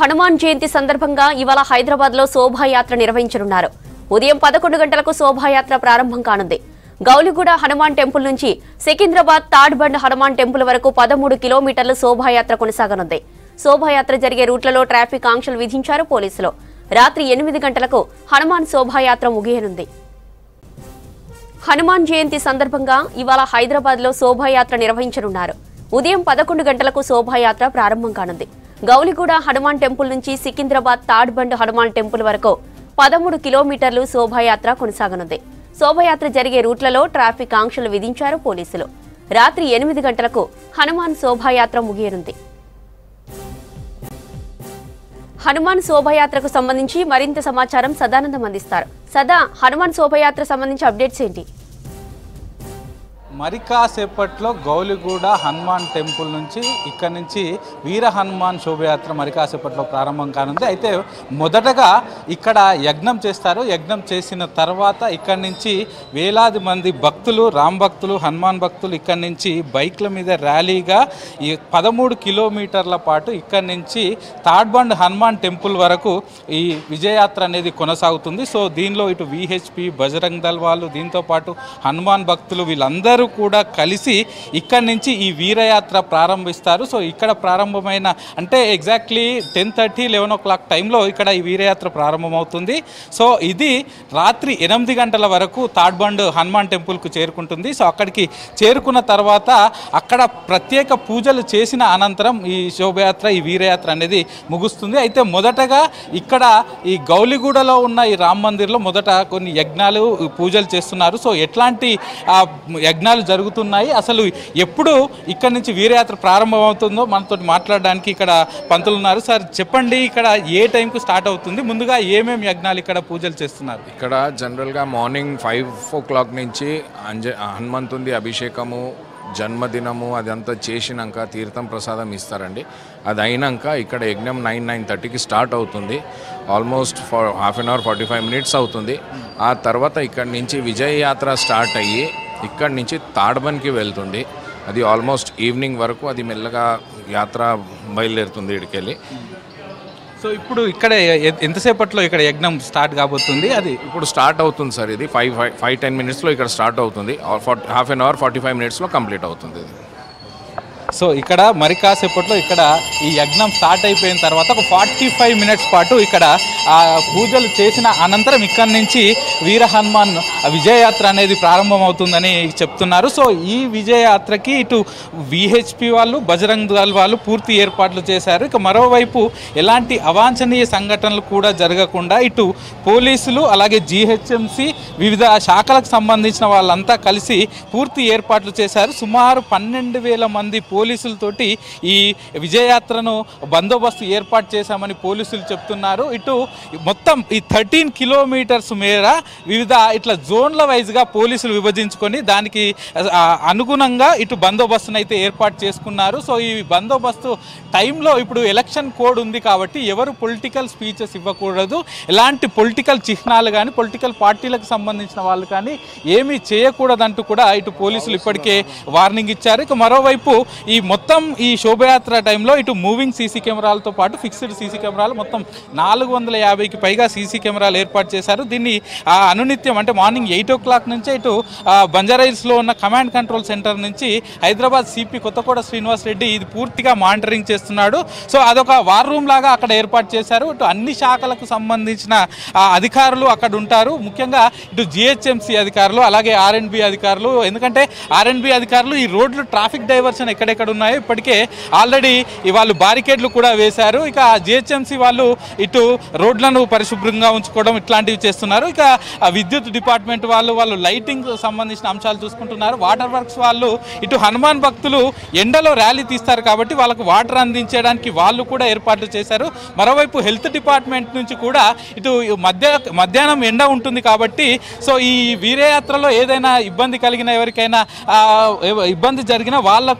హనుమాన్ జయంతి సందర్భంగా ఇవాళ హైదరాబాద్ లో శోభాయాత్ర నిర్వహించనున్నారు ఉదయం పదకొండు గంటలకు శోభాయాత్ర ప్రారంభం కానుంది గౌలిగూడ హనుమాన్ టెంపుల్ నుంచి సికింద్రాబాద్ తాడ్బండ్ హనుమాన్ టెంపుల్ వరకు పదమూడు కిలోమీటర్ల శోభాయాత్ర కొనసాగనుంది శోభాయాత్ర జరిగే రూట్లలో ట్రాఫిక్ ఆంక్షలు విధించారు పోలీసులు రాత్రి ఎనిమిది గంటలకు హనుమాన్ శోభాయాత్ర ముగియనుంది హనుమాన్ జయంతి సందర్భంగా ఇవాళ హైదరాబాద్ లో శోభాయాత్ర నిర్వహించనున్నారు ఉదయం పదకొండు గంటలకు శోభాయాత్ర ప్రారంభం కానుంది గౌలిగూడ హనుమాన్ టెంపుల్ నుంచి సికింద్రాబాద్ తాడ్బండ్ హనుమాన్ టెంపుల్ వరకు పదమూడు కిలోమీటర్లు శోభాయాత్ర కొనసాగనుంది శోభాయాత్ర జరిగే రూట్లలో ట్రాఫిక్ ఆంక్షలు విధించారు పోలీసులు రాత్రి ఎనిమిది గంటలకు హనుమాన్ శోభాయాత్ర ముగియనుంది హనుమాన్ శోభాయాత్రకు సంబంధించి మరింత సమాచారం సదానందం అందిస్తారు సదా హనుమాన్ శోభాయాత్ర సంబంధించి అప్డేట్స్ ఏంటి మరి కాసేపట్లో గౌలిగూడ హనుమాన్ టెంపుల్ నుంచి ఇక్కడ నుంచి వీర హనుమాన్ శోభయాత్ర మరి కాసేపట్లో ప్రారంభం కానుంది అయితే మొదటగా ఇక్కడ యజ్ఞం చేస్తారు యజ్ఞం చేసిన తర్వాత ఇక్కడి నుంచి వేలాది మంది భక్తులు రామ్ భక్తులు హనుమాన్ భక్తులు ఇక్కడి నుంచి బైక్ల మీద ర్యాలీగా ఈ పదమూడు కిలోమీటర్ల పాటు ఇక్కడి నుంచి తాడ్బండ్ హనుమాన్ టెంపుల్ వరకు ఈ విజయయాత్ర అనేది కొనసాగుతుంది సో దీనిలో ఇటు విహెచ్పి బజరంగ్ దళ్ వాళ్ళు దీంతో పాటు హనుమాన్ భక్తులు వీళ్ళందరూ కూడా కలిసి ఇక్కడి నుంచి ఈ వీరయాత్ర ప్రారంభిస్తారు సో ఇక్కడ ప్రారంభమైన అంటే exactly ten thirty eleven o'clock టైంలో ఇక్కడ ఈ వీరయాత్ర ప్రారంభమవుతుంది సో ఇది రాత్రి ఎనిమిది గంటల వరకు తాడ్బండ్ హనుమాన్ టెంపుల్కు చేరుకుంటుంది సో అక్కడికి చేరుకున్న తర్వాత అక్కడ ప్రత్యేక పూజలు చేసిన అనంతరం ఈ శోభయాత్ర ఈ వీరయాత్ర అనేది ముగుస్తుంది అయితే మొదటగా ఇక్కడ ఈ గౌలిగూడలో ఉన్న ఈ రామ్ మందిర్లో మొదట కొన్ని యజ్ఞాలు పూజలు చేస్తున్నారు సో ఎట్లాంటి ఆ, యజ్ఞాలు జరుగుతున్నాయి అసలు ఎప్పుడు ఇక్కడ నుంచి వీరయాత్ర ప్రారంభమవుతుందో మనతో మాట్లాడడానికి ఇక్కడ పంతులు ఉన్నారు సార్ చెప్పండి ఇక్కడ ఏ టైంకు స్టార్ట్ అవుతుంది ముందుగా ఏమేమి యజ్ఞాలు ఇక్కడ పూజలు చేస్తున్నారు ఇక్కడ జనరల్గా మార్నింగ్ ఫైవ్ ఓ క్లాక్ నుంచి అంజ హనుమంతుంది అభిషేకము జన్మదినము అదంతా చేసినాక తీర్థం ప్రసాదం ఇస్తారండి అది అయినాక ఇక్కడ యజ్ఞం నైన్ నైన్ థర్టీకి స్టార్ట్ అవుతుంది almost for half an hour forty five minutes అవుతుంది ఆ తర్వాత ఇక్కడ నుంచి విజయ యాత్ర స్టార్ట్ అయ్యి ఇక్కడ నుంచి తాడ్బన్కి వెళ్తుంది అది ఆల్మోస్ట్ ఈవినింగ్ వరకు అది మెల్లగా యాత్ర బయలుదేరుతుంది ఇక్కడికెళ్ళి సో ఇప్పుడు ఇక్కడ ఎ- ఎంతసేపట్లో ఇక్కడ యజ్ఞం స్టార్ట్ కాబోతుంది అది ఇప్పుడు స్టార్ట్ అవుతుంది సార్ ఇది ఫైవ్ ఫైవ్ ఫైవ్ టెన్ మినిట్స్లో ఇక్కడ స్టార్ట్ అవుతుంది half an hour forty five మినిట్స్లో కంప్లీట్ అవుతుంది ఇది సో ఇక్కడ మరి కాసేపట్లో ఇక్కడ ఈ యజ్ఞం స్టార్ట్ అయిపోయిన తర్వాత ఒక ఫార్టీ ఫైవ్ మినిట్స్ పాటు ఇక్కడ ఆ పూజలు చేసిన అనంతరం ఇక్కడ నుంచి వీర హనుమాన్ విజయయాత్ర అనేది ప్రారంభమవుతుందని చెప్తున్నారు సో ఈ విజయయాత్రకి ఇటు విహెచ్పి వాళ్ళు బజరంగ్ దళ్ వాళ్ళు పూర్తి ఏర్పాట్లు చేశారు ఇక మరోవైపు ఎలాంటి అవాంఛనీయ సంఘటనలు కూడా జరగకుండా ఇటు పోలీసులు అలాగే జీహెచ్ఎంసి వివిధ శాఖలకు సంబంధించిన వాళ్ళంతా కలిసి పూర్తి ఏర్పాట్లు చేశారు సుమారు పన్నెండు వేల మంది పోలీసులతోటి ఈ విజయయాత్రను బందోబస్తు ఏర్పాటు చేశామని పోలీసులు చెప్తున్నారు ఇటు మొత్తం ఈ థర్టీన్ కిలోమీటర్స్ మేర వివిధ ఇట్లా జోన్ల వైజ్గా పోలీసులు విభజించుకొని దానికి ఆ, అనుగుణంగా ఇటు బందోబస్తును అయితే ఏర్పాటు చేసుకున్నారు సో ఈ బందోబస్తు టైంలో ఇప్పుడు ఎలక్షన్ కోడ్ ఉంది కాబట్టి ఎవరు పొలిటికల్ స్పీచెస్ ఇవ్వకూడదు ఎలాంటి పొలిటికల్ చిహ్నాలు కానీ పొలిటికల్ పార్టీలకు సంబంధించిన వాళ్ళు కానీ ఏమీ చేయకూడదంటూ కూడా ఇటు పోలీసులు ఇప్పటికే వార్నింగ్ ఇచ్చారు ఇక మరోవైపు ఈ మొత్తం ఈ శోభయాత్ర టైంలో ఇటు మూవింగ్ సీసీ కెమెరాలతో పాటు ఫిక్స్డ్ సీసీ కెమెరాలు మొత్తం నాలుగు వందల యాభైకి పైగా సీసీ కెమెరాలు ఏర్పాటు చేశారు దీన్ని ఆ, అనునిత్యం అంటే మార్నింగ్ ఎయిట్ ఓ క్లాక్ నుంచే ఇటు ఆ, బంజారాహిల్స్లో ఉన్న కమాండ్ కంట్రోల్ సెంటర్ నుంచి హైదరాబాద్ సిపి కొత్తకోట శ్రీనివాస్ రెడ్డి ఇది పూర్తిగా మానిటరింగ్ చేస్తున్నాడు సో అదొక వార్ రూమ్ లాగా అక్కడ ఏర్పాటు చేశారు ఇటు అన్ని శాఖలకు సంబంధించిన ఆ, అధికారులు అక్కడ ఉంటారు ముఖ్యంగా ఇటు జిహెచ్ఎంసీ అధికారులు అలాగే ఆర్ఎండ్బి అధికారులు ఎందుకంటే ఆర్ఎండ్బి అధికారులు ఈ రోడ్లు ట్రాఫిక్ డైవర్షన్ ఎక్కడెక్కడ ఉన్నాయో ఇప్పటికే ఆల్రెడీ వాళ్ళు బారికేడ్లు కూడా వేశారు ఇక జిహెచ్ఎంసీ వాళ్ళు ఇటు రోడ్లను పరిశుభ్రంగా ఉంచుకోవడం ఇట్లాంటివి చేస్తున్నారు ఇక ఆ విద్యుత్ డిపార్ట్మెంట్ వాళ్ళు వాళ్ళు లైటింగ్ సంబంధించిన అంశాలు చూసుకుంటున్నారు వాటర్ వర్క్స్ వాళ్ళు ఇటు హనుమాన్ భక్తులు ఎండలో ర్యాలీ తీస్తారు కాబట్టి వాళ్ళకు వాటర్ అందించడానికి వాళ్ళు కూడా ఏర్పాట్లు చేశారు మరోవైపు హెల్త్ డిపార్ట్మెంట్ నుంచి కూడా ఇటు మధ్య మధ్యాహ్నం ఎండ ఉంటుంది కాబట్టి సో ఈ వీరయాత్రలో ఏదైనా ఇబ్బంది కలిగిన ఎవరికైనా ఆ, ఎవ- ఇబ్బంది జరిగిన వాళ్లకు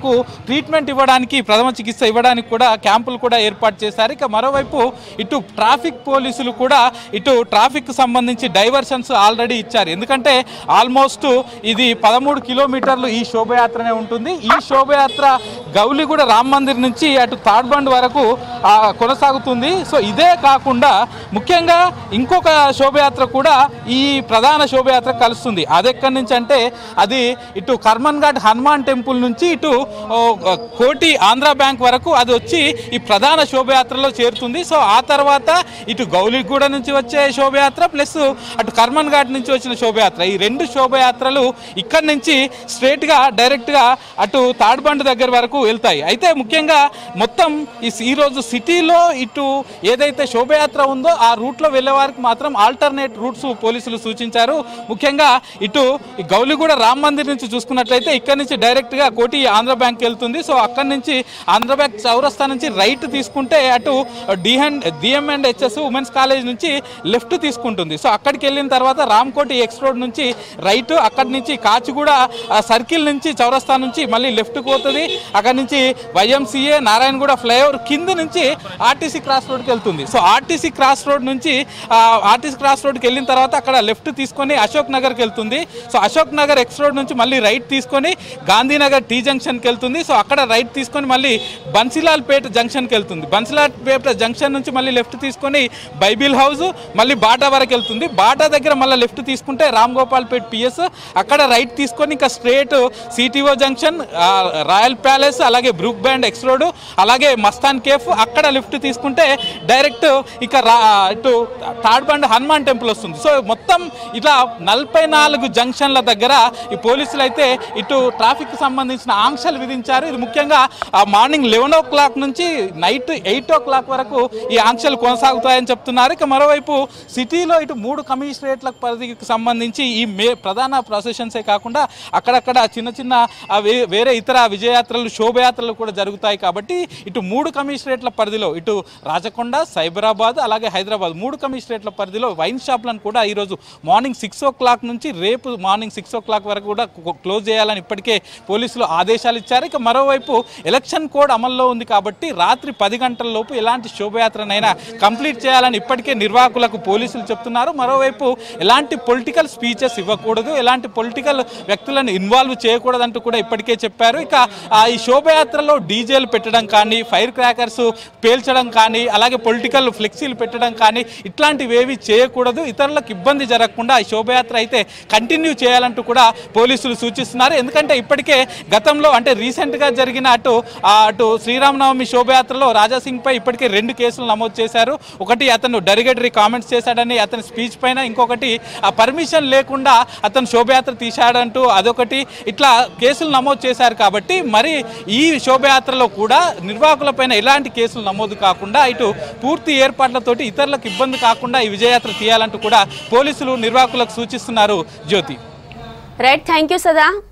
ట్రీట్మెంట్ ఇవ్వడానికి ప్రథమ చికిత్స ఇవ్వడానికి కూడా క్యాంపులు కూడా ఏర్పాటు చేశారు ఇక మరోవైపు ఇటు ట్రాఫిక్ పోలీసులు కూడా ఇటు ట్రాఫిక్ సంబంధించి డైవర్షన్స్ ఆల్రెడీ ఇచ్చారు ఎందుకంటే ఆల్మోస్ట్ ఇది పదమూడు కిలోమీటర్లు ఈ శోభయాత్రనే ఉంటుంది ఈ శోభయాత్ర గౌలిగూడ రామ్ మందిర్ నుంచి అటు తాడ్బండ్ వరకు ఆ, కొనసాగుతుంది సో ఇదే కాకుండా ముఖ్యంగా ఇంకొక శోభయాత్ర కూడా ఈ ప్రధాన శోభయాత్ర కలుస్తుంది అది ఎక్కడి నుంచి అంటే అది ఇటు కర్మన్ ఘాట్ హనుమాన్ టెంపుల్ నుంచి ఇటు ఓ, కోటి ఆంధ్ర బ్యాంక్ వరకు అది వచ్చి ఈ ప్రధాన శోభయాత్రలో చేరుతుంది సో ఆ తర్వాత ఇటు గౌలిగూడ నుంచి వచ్చే శోభయాత్ర ప్లస్ అటు కర్మన్ ఘాట్ నుంచి వచ్చిన శోభయాత్ర ఈ రెండు శోభయాత్రలు ఇక్కడి నుంచి స్ట్రేట్గా డైరెక్ట్గా అటు తాడ్బండ్ దగ్గర వరకు వెళ్తాయి అయితే ముఖ్యంగా మొత్తం ఈ ఈ రోజు సిటీలో ఇటు ఏదైతే శోభయాత్ర ఉందో ఆ రూట్లో వెళ్ళే వారికి మాత్రం ఆల్టర్నేట్ రూట్స్ పోలీసులు సూచించారు ముఖ్యంగా ఇటు ఈ గౌలిగూడ రామ్ మందిర్ నుంచి చూసుకున్నట్లయితే ఇక్కడ నుంచి డైరెక్ట్గా కోటి ఆంధ్ర బ్యాంక్ వెళ్తుంది సో అక్కడి నుంచి ఆంధ్ర బ్యాంక్ చౌరస్తా నుంచి రైట్ తీసుకుంటే అటు DN DM and HS women's college నుంచి లెఫ్ట్ తీసుకుంటుంది సో అక్కడికి వెళ్ళిన తర్వాత రామ్కోటి ఎక్స్ రోడ్ నుంచి రైట్ అక్కడి నుంచి కాచిగూడ ఆ, సర్కిల్ నుంచి చౌరస్తా నుంచి మళ్ళీ లెఫ్ట్కి పోతుంది అక్కడి నుంచి వైఎంసీఏ నారాయణగూడ ఫ్లైఓవర్ కింద నుంచి ఆర్టీసీ క్రాస్ రోడ్కి వెళ్తుంది సో ఆర్టీసీ క్రాస్ రోడ్ నుంచి ఆ, ఆర్టీసీ క్రాస్ రోడ్కి వెళ్ళిన తర్వాత అక్కడ లెఫ్ట్ తీసుకొని అశోక్ నగర్కి వెళ్తుంది so Ashok Nagar X road నుంచి మళ్ళీ రైట్ తీసుకొని గాంధీనగర్ టీ జంక్షన్కి వెళ్తుంది సో అక్కడ రైట్ తీసుకొని మళ్ళీ బన్సిలాల్ పేట జంక్షన్కి వెళ్తుంది బన్సిలాల్ పేట జంక్షన్ నుంచి మళ్ళీ లెఫ్ట్ తీసుకొని బైబిల్ హౌస్ మళ్ళీ బాటా వరకు వెళ్తుంది బాటా దగ్గర మళ్ళీ లెఫ్ట్ తీసుకుంటే రామ్ గోపాల్ పేట్ పిఎస్ అక్కడ రైట్ తీసుకొని ఇంకా స్ట్రేట్ సిటీఓ జంక్షన్ ఆ, రాయల్ ప్యాలెస్ అలాగే బ్రూక్ బ్యాండ్ ఎక్స్ రోడ్ అలాగే మస్తాన్ కేఫ్ అక్కడ లిఫ్ట్ తీసుకుంటే డైరెక్ట్ ఇక రా ఇటు తాడ్బండ్ హనుమాన్ టెంపుల్ వస్తుంది సో మొత్తం ఇట్లా నలభై నాలుగు జంక్షన్ల దగ్గర ఈ పోలీసులు అయితే ఇటు ట్రాఫిక్ సంబంధించిన ఆంక్షలు విధించారు ఇది ముఖ్యంగా ఆ మార్నింగ్ లెవెన్ ఓ క్లాక్ నుంచి నైట్ ఎయిట్ ఓ క్లాక్ వరకు ఈ ఆంక్షలు కొనసాగుతాయని చెప్తున్నారు ఇక మరోవైపు సిటీలో ఇటు మూడు కమిషనరేట్ల పరిధికి సంబంధించి ఈ మే ప్రధాన ప్రొసెషన్సే కాకుండా అక్కడక్కడ చిన్న చిన్న ఆ వే- వేరే ఇతర విజయయాత్రలు శోభయాత్రలు కూడా జరుగుతాయి కాబట్టి ఇటు మూడు కమిషనరేట్ల పరిధిలో ఇటు రాచకొండ సైబరాబాద్ అలాగే హైదరాబాద్ మూడు కమిషనరేట్ల పరిధిలో వైన్ షాప్లను కూడా ఈరోజు మార్నింగ్ సిక్స్ ఓ క్లాక్ నుంచి రేపు మార్నింగ్ సిక్స్ ఓ క్లాక్ వరకు కూడా క్లో- క్లోజ్ చేయాలని ఇప్పటికే పోలీసులు ఆదేశాలు ఇచ్చారు ఇక మరోవైపు ఎలక్షన్ కోడ్ అమల్లో ఉంది కాబట్టి రాత్రి పది గంటల లోపు ఎలాంటి శోభయాత్రనైనా కంప్లీట్ చేయాలని ఇప్పటికే నిర్వాహకులకు పోలీసులు చెప్తున్నారు మరోవైపు ఎలాంటి పొలిటికల్ స్పీచెస్ ఇవ్వకూడదు ఎలాంటి పొలిటికల్ వ్యక్తులను ఇన్వాల్వ్ చేయకూడదంటూ కూడా ఇప్పటికే చెప్పారు ఇక ఆ, ఈ శోభయాత్రలో డీజేలు పెట్టడం కానీ ఫైర్ క్రాకర్స్ పేల్చడం కానీ అలాగే పొలిటికల్ ఫ్లెక్సీలు పెట్టడం కానీ ఇట్లాంటివి ఏవి చేయకూడదు ఇతరులకు ఇబ్బంది జరగకుండా ఈ శోభయాత్ర అయితే కంటిన్యూ చేయాలంటూ కూడా పోలీసులు సూచిస్తున్నారు ఎందుకంటే ఇప్పటికే గతంలో అంటే రీసెంట్గా జరిగిన అటు ఆ, అటు శ్రీరామనవమి శోభయాత్రలో రాజాసింగ్ పై ఇప్పటికే రెండు కేసులు నమోదు చేశారు ఒకటి అతను డెరిగేటరీ కామెంట్స్ చేశాడని అతని స్పీచ్ పైన ఇంకొకటి ఆ పర్మిషన్ లేకుండా అతను శోభయాత్ర తీశాడంటూ అదొకటి ఇట్లా కేసులు నమోదు చేశారు కాబట్టి మరి ఈ శోభయాత్రలో కూడా నిర్వాహకులపైన ఎలాంటి కేసులు నమోదు కాకుండా ఇటు పూర్తి ఏర్పాట్లతోటి ఇతరులకు ఇబ్బంది కాకుండా ఈ విజయయాత్ర తీయాలంటూ కూడా పోలీసులు నిర్వాహకులకు సూచిస్తున్నారు జ్యోతి రైట్ థ్యాంక్ యూ సదా